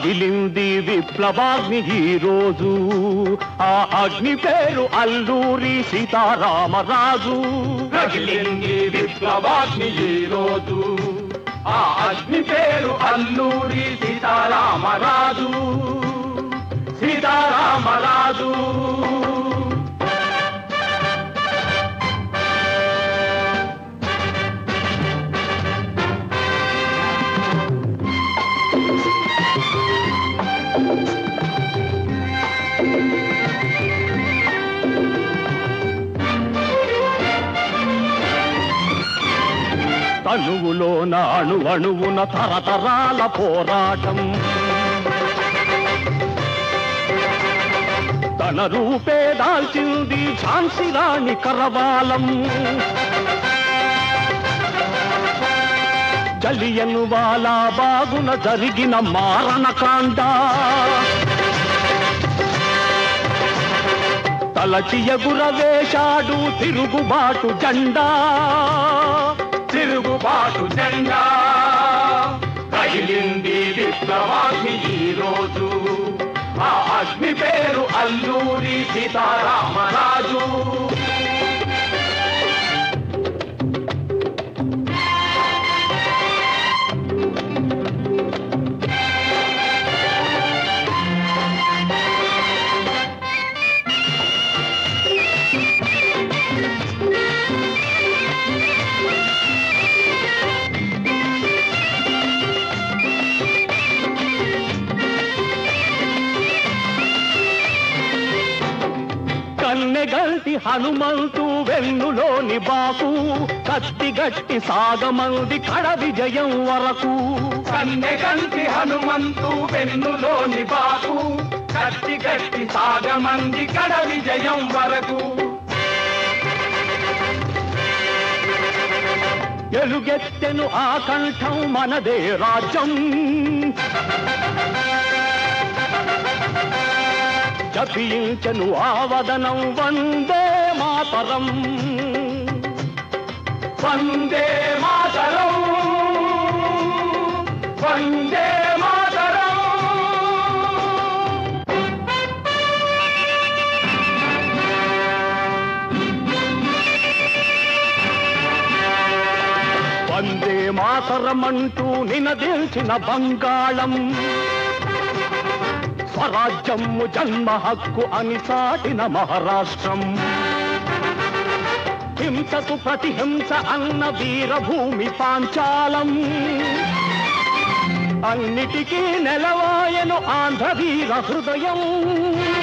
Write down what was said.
రగిలింది విప్లవాగ్ని ఈ రోజు ఆ అగ్ని పేరు అల్లూరి సీతారామరాజు రగిలింది విప్లవాగ్ని ఈ రోజు ఆ అగ్ని పేరు అల్లూరి సీతారామరాజు సీతారామరాజు తనువులోన అణు అణువున తరతరాల పోరాటం తన రూపే దాల్చింది ఝాన్సీ రాణి కరవాలం జలియను వాలా బాగున జరిగిన మారణకాండ తలచి ఎగురవేశాడు తిరుగుబాటు జెండా తిరుగుబాటు జెండా రగిలింది విప్లవాగ్ని ఈ రోజు ఆ అగ్ని పేరు అల్లూరి సీతారామరాజు కన్నెగల్టి హనుమంతు వెన్నులోని బాకు కత్తి గట్టి సాగమంది కడ విజయం వరకు కన్నెగంటి హనుమంతు వెన్నులోని బాకు కత్తి గట్టి సాగమంది కడ విజయం వరకు ఎలుగెత్తెను ఆ కంఠం మనదే రాజ్యం జపించను ఆవదనం వందే మాతరం వందే మాతరం వందే మాతరం వందే మాతరమంటూ నినదిల్చిన బంగాళం స్వరాజ్యము జన్మ హక్కు అని సాటిన మహారాష్ట్రం హింసకు ప్రతిహింస అన్న వీరభూమి పాంచాలం అన్నిటికీ నెలవాయను ఆంధ్ర వీర హృదయం